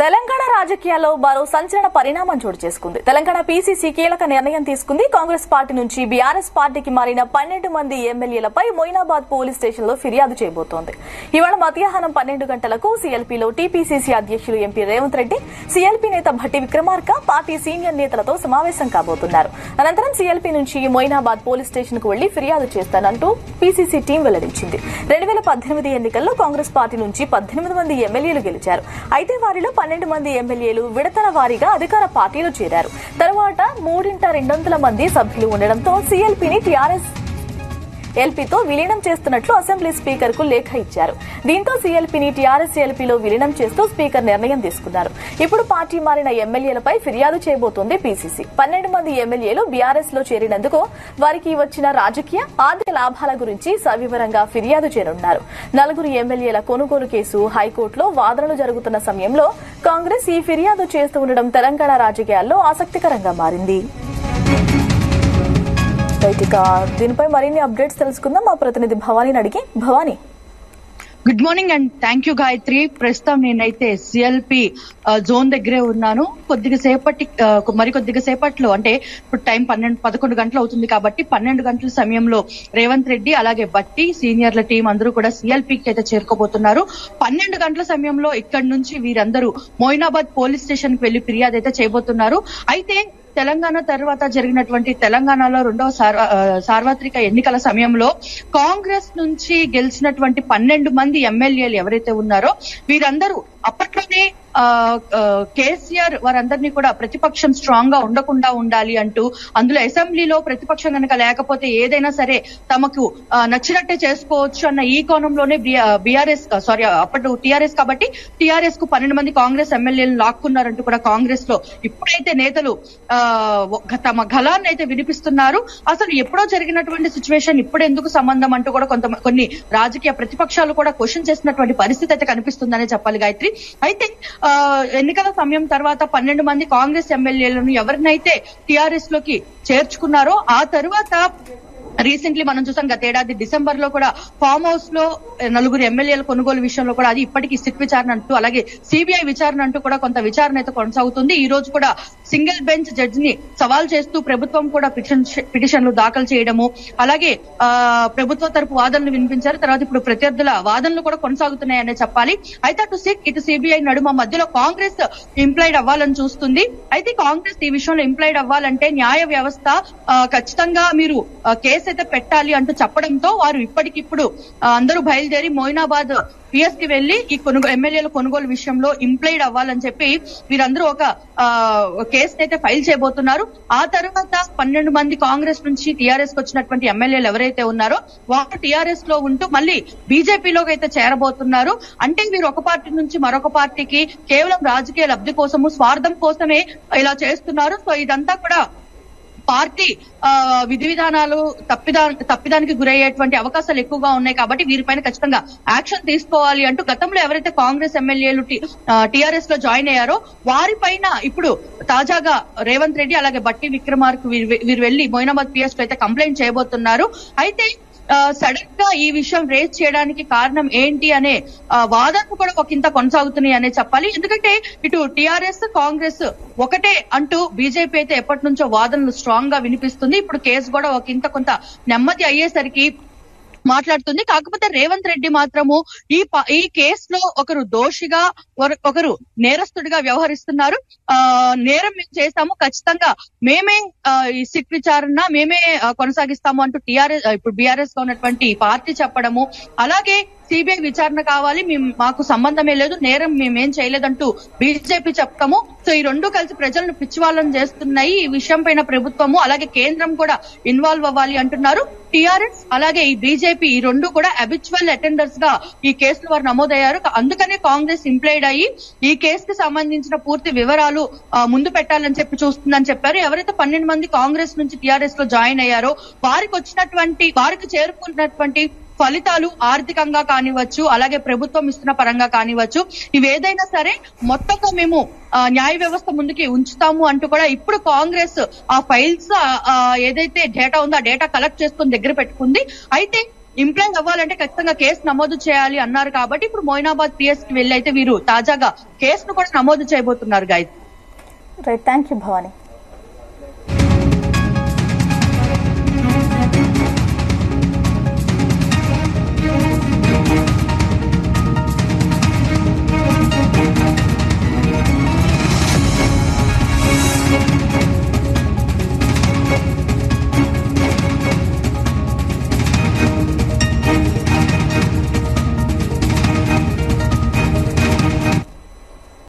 తెలంగాణ రాజకీయాల్లో మరో సంచలన పరిణామం చోటు చేసుకుంది తెలంగాణ పీసీసీ కీలక నిర్ణయం తీసుకుంది కాంగ్రెస్ పార్టీ నుంచి బీఆర్ఎస్ పార్టీకి మారిన పన్నెండు మంది ఎమ్మెల్యేలపై మొయినాబాద్ పోలీస్ స్టేషన్ లో ఫిర్యాదు చేయబోతోంది ఇవాళ మధ్యాహ్నం పన్నెండు గంటలకు సీఎల్పీలో టీపీసీసీ అధ్యక్షులు ఎంపీ రేవంత్ రెడ్డి సీఎల్పీ నేత భట్టి విక్రమార్క పార్టీ సీనియర్ నేతలతో సమావేశం కాబోతున్నారు అనంతరం సీఎల్పీ నుంచి మొయినాబాద్ పోలీస్ స్టేషన్ కు వెళ్లి ఫిర్యాదు చేస్తానంటూ పీసీసీ టీం వెల్లడించింది రెండు వేల పద్దెనిమిది ఎన్నికల్లో కాంగ్రెస్ పార్టీ నుంచి పద్దెనిమిది మంది ఎమ్మెల్యేలు గెలిచారు అయితే వారిలో పన్నెండు మంది ఎమ్మెల్యేలు విడతల వారీగా అధికార పార్టీలో చేరారు తర్వాత మూడింట రెండొందల మంది సభ్యులు ఉండడంతో సీఎల్పీని టీఆర్ఎస్ ఎల్పీతో విలీనం చేస్తున్నట్లు అసెంబ్లీ స్పీకర్ కు లేఖ ఇచ్చారు దీంతో సీఎల్పీని టీఆర్ఎస్ ఎల్పీలో విలీనం చేస్తూ స్పీకర్ నిర్ణయం తీసుకున్నారు ఇప్పుడు పార్టీ మారిన ఎమ్మెల్యేలపై ఫిర్యాదు చేయబోతోంది పీసీసీ పన్నెండు మంది ఎమ్మెల్యేలు బీఆర్ఎస్ లో చేరినందుకు వారికి వచ్చిన రాజకీయ ఆర్థిక లాభాల గురించి సవివరంగా ఫిర్యాదు చేయనున్నారు నలుగురు ఎమ్మెల్యేల కొనుగోలు కేసు హైకోర్టులో వాదనలు జరుగుతున్న సమయంలో కాంగ్రెస్ ఈ ఫిర్యాదు చేస్తూ ఉండడం తెలంగాణ రాజకీయాల్లో ఆసక్తికరంగా మారింది రైట్ ఇక దీనిపై మరిన్ని అప్డేట్స్ తెలుసుకుందాం మా ప్రతినిధి భవానీని అడిగి Bhavani good morning and thank you Gayatri ప్రస్తుతం నేనైతే సిఎల్పి జోన్ దగ్గరే ఉన్నాను కొద్దిగా సేపటి ఆ, మరి కొద్దిగా సేపట్లో అంటే ఇప్పుడు టైం పన్నెండు పదకొండు గంటలు అవుతుంది కాబట్టి పన్నెండు గంటల సమయంలో రేవంత్ రెడ్డి అలాగే బట్టి సీనియర్ల టీం అందరూ కూడా సిఎల్పికి అయితే చేరుకోబోతున్నారు పన్నెండు గంటల సమయంలో ఇక్కడి నుంచి వీరందరూ మోయినాబాద్ పోలీస్ స్టేషన్ కి వెళ్లి ఫిర్యాదు అయితే చేయబోతున్నారు అయితే తెలంగాణ తర్వాత జరిగినటువంటి తెలంగాణలో రెండవ సార్వ- ఆ, సార్వత్రిక ఎన్నికల సమయంలో కాంగ్రెస్ నుంచి గెలిచినటువంటి పన్నెండు మంది ఎమ్మెల్యేలు ఎవరైతే ఉన్నారో వీరందరూ అప్పట్లోనే ఆ, ఆ, కేసీఆర్ వారందరినీ కూడా ప్రతిపక్షం స్ట్రాంగ్ గా ఉండకుండా ఉండాలి అంటూ అందులో అసెంబ్లీలో ప్రతిపక్షం కనుక లేకపోతే ఏదైనా సరే తమకు ఆ, నచ్చినట్టే చేసుకోవచ్చు అన్న ఈ కోణంలోనే బీఆర్ఎస్ సారీ అప్పటి టీఆర్ఎస్ కాబట్టి టీఆర్ఎస్ కు పన్నెండు మంది కాంగ్రెస్ ఎమ్మెల్యేలు లాక్కున్నారంటూ కూడా కాంగ్రెస్ లో ఇప్పుడైతే నేతలు ఆ ఒక తమ గలాన్ని అయితే వినిపిస్తున్నారు అసలు ఎప్పుడో జరిగినటువంటి సిచ్యువేషన్ ఇప్పుడు ఎందుకు సంబంధం అంటూ కూడా కొంత కొన్ని రాజకీయ ప్రతిపక్షాలు కూడా క్వశ్చన్ చేసినటువంటి పరిస్థితి అయితే కనిపిస్తుందనే చెప్పాలి గాయత్రి అయితే ఆ, ఎన్నికల సమయం తర్వాత పన్నెండు మంది కాంగ్రెస్ ఎమ్మెల్యేలను ఎవరినైతే టిఆర్ఎస్ లోకి చేర్చుకున్నారో ఆ తరువాత రీసెంట్లీ మనం చూసాం గత ఏడాది డిసెంబర్ లో కూడా ఫామ్ హౌస్ లో నలుగురు ఎమ్మెల్యేల కొనుగోలు విషయంలో కూడా అది ఇప్పటికీ సిట్ విచారణ అంటూ అలాగే సిబిఐ విచారణ అంటూ కూడా కొంత విచారణ అయితే కొనసాగుతుంది ఈ రోజు కూడా సింగిల్ బెంచ్ జడ్జి ని సవాల్ చేస్తూ ప్రభుత్వం కూడా పిటిషన్ పిటిషన్లు దాఖలు చేయడము అలాగే ఆ ప్రభుత్వ తరపు వాదనలు వినిపించారు తర్వాత ఇప్పుడు ప్రత్యర్థుల వాదనలు కూడా కొనసాగుతున్నాయనే చెప్పాలి అయితే అటు సిట్ ఇటు సిబిఐ నడుమ మధ్యలో కాంగ్రెస్ ఇంప్లైడ్ అవ్వాలని చూస్తుంది అయితే కాంగ్రెస్ ఈ విషయంలో ఇంప్లైడ్ అవ్వాలంటే న్యాయ వ్యవస్థ ఆ, ఖచ్చితంగా మీరు ఆ, కేసు అయితే పెట్టాలి అంటూ చెప్పడంతో వారు ఇప్పటికిప్పుడు ఆ, అందరూ బయలుదేరి మోయినాబాద్ పిఎస్ కి వెళ్లి ఈ కొనుగోలు ఎమ్మెల్యేల కొనుగోలు విషయంలో ఇంప్లైడ్ అవ్వాలని చెప్పి వీరందరూ ఒక ఆ, కేసు అయితే ఫైల్ చేయబోతున్నారు ఆ తర్వాత పన్నెండు మంది కాంగ్రెస్ నుంచి టీఆర్ఎస్ కి వచ్చినటువంటి ఎమ్మెల్యేలు ఎవరైతే ఉన్నారో వారు టీఆర్ఎస్ లో ఉంటూ మళ్ళీ బీజేపీలోకి అయితే చేరబోతున్నారు అంటే వీరు ఒక పార్టీ నుంచి మరొక పార్టీకి కేవలం రాజకీయ లబ్ధి కోసము స్వార్థం కోసమే ఇలా చేస్తున్నారు సో ఇదంతా కూడా పార్టీ ఆ, విధి విధానాలు తప్పిదా తప్పిదానికి గురయ్యేటువంటి అవకాశాలు ఎక్కువగా ఉన్నాయి కాబట్టి వీరిపైన ఖచ్చితంగా యాక్షన్ తీసుకోవాలి అంటూ గతంలో ఎవరైతే కాంగ్రెస్ ఎమ్మెల్యేలు టీఆర్ఎస్ లో జాయిన్ అయ్యారో వారిపైన ఇప్పుడు తాజాగా రేవంత్ రెడ్డి అలాగే బట్టి విక్రమార్క వీరు వీరు వెళ్లి మొయినాబాద్ పిఎస్ లో అయితే కంప్లైంట్ చేయబోతున్నారు అయితే సడన్ గా ఈ విషయం రేజ్ చేయడానికి కారణం ఏంటి అనే ఆ, వాదనలు కూడా ఒక ఇంత కొనసాగుతున్నాయి అనే చెప్పాలి ఎందుకంటే ఇటు టిఆర్ఎస్ కాంగ్రెస్ ఒకటే అంటూ బీజేపీ అయితే ఎప్పటి నుంచో వాదనలు స్ట్రాంగ్ గా వినిపిస్తుంది ఇప్పుడు కేసు కూడా ఒక ఇంత కొంత నెమ్మది అయ్యేసరికి మాట్లాడుతుంది కాకపోతే రేవంత్ రెడ్డి మాత్రము ఈ ప- ఈ కేసులో ఒకరు దోషిగా ఒకరు- ఒకరు నేరస్తుడిగా వ్యవహరిస్తున్నారు ఆ నేరం మేము చేస్తాము ఖచ్చితంగా మేమే ఆ, ఈ సిట్ విచారణ మేమే ఆ, కొనసాగిస్తాము అంటూ టిఆర్ఎస్ ఇప్పుడు బీఆర్ఎస్ గా ఉన్నటువంటి పార్టీ చెప్పడము అలాగే సిబిఐ విచారణ కావాలి మేము మాకు సంబంధమే లేదు నేరం మేమేం చేయలేదంటూ బీజేపీ చెప్తాము సో ఈ రెండు కలిసి ప్రజలను పిచ్చివాళ్ళని చేస్తున్నాయి ఈ విషయం పైన ప్రభుత్వము అలాగే కేంద్రం కూడా ఇన్వాల్వ్ అవ్వాలి అంటున్నారు టిఆర్ఎస్ అలాగే ఈ బీజేపీ ఈ రెండు కూడా అబిచువల్ అటెండర్స్ గా ఈ కేసులో వారు నమోదయ్యారు అందుకనే కాంగ్రెస్ ఇంప్లైడ్ అయ్యి ఈ కేసుకి సంబంధించిన పూర్తి వివరాలు ఆ, ముందు పెట్టాలని చెప్పి చూస్తుందని చెప్పారు ఎవరైతే పన్నెండు మంది కాంగ్రెస్ నుంచి టిఆర్ఎస్ లో జాయిన్ అయ్యారో వారికి వచ్చినటువంటి వారికి చేరుకున్నటువంటి ఫలితాలు ఆర్థికంగా కానివచ్చు అలాగే ప్రభుత్వం ఇస్తున్న పరంగా కానివచ్చు ఇవి ఏదైనా సరే మొత్తంగా మేము ఆ, న్యాయ వ్యవస్థ ముందుకి ఉంచుతాము అంటూ కూడా ఇప్పుడు కాంగ్రెస్ ఆ ఫైల్స్ ఏదైతే డేటా ఉందో ఆ డేటా కలెక్ట్ చేసుకుని దగ్గర పెట్టుకుంది అయితే ఇంప్లైజ్ అవ్వాలంటే ఖచ్చితంగా కేసు నమోదు చేయాలి అన్నారు కాబట్టి ఇప్పుడు మొయినాబాద్ పిఎస్ కి వెళ్ళి అయితే వీరు తాజాగా కేసును కూడా నమోదు చేయబోతున్నారు Gayatri right thank you Bhavani